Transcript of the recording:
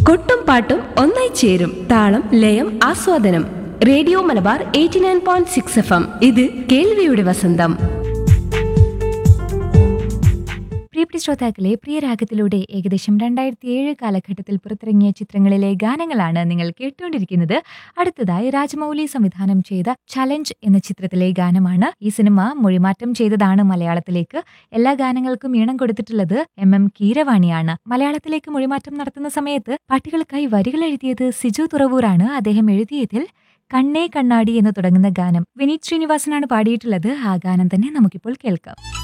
കൊട്ടും പാട്ടും ഒന്നായി ചേരും താളം ലയം ആസ്വാദനം radio Malabar eighty nine point six F M ഇത് കേൾവിയുടെ വസന്തം പ്രിയപ്പെട്ട ശ്രോതാക്കളെ പ്രിയരാഗത്തിലൂടെ ഏകദേശം രണ്ടായിരത്തി ഏഴ് കാലഘട്ടത്തിൽ പുറത്തിറങ്ങിയ ചിത്രങ്ങളിലെ ഗാനങ്ങളാണ് നിങ്ങൾ കേട്ടുകൊണ്ടിരിക്കുന്നത് അടുത്തതായി രാജമൗലി സംവിധാനം ചെയ്ത ചലഞ്ച് എന്ന ചിത്രത്തിലെ ഗാനമാണ് ഈ സിനിമ മൊഴിമാറ്റം ചെയ്തതാണ് മലയാളത്തിലേക്ക് എല്ലാ ഗാനങ്ങൾക്കും ഈണം കൊടുത്തിട്ടുള്ളത് എം എം കീരവാണിയാണ് മലയാളത്തിലേക്ക് മൊഴിമാറ്റം നടത്തുന്ന സമയത്ത് പാട്ടുകൾക്കായി വരികൾ എഴുതിയത് സിജു തുറവൂറാണ് അദ്ദേഹം എഴുതിയതിൽ കണ്ണേ കണ്ണാടി എന്ന് തുടങ്ങുന്ന ഗാനം വിനീത് ശ്രീനിവാസനാണ് പാടിയിട്ടുള്ളത് ആ ഗാനം തന്നെ നമുക്കിപ്പോൾ കേൾക്കാം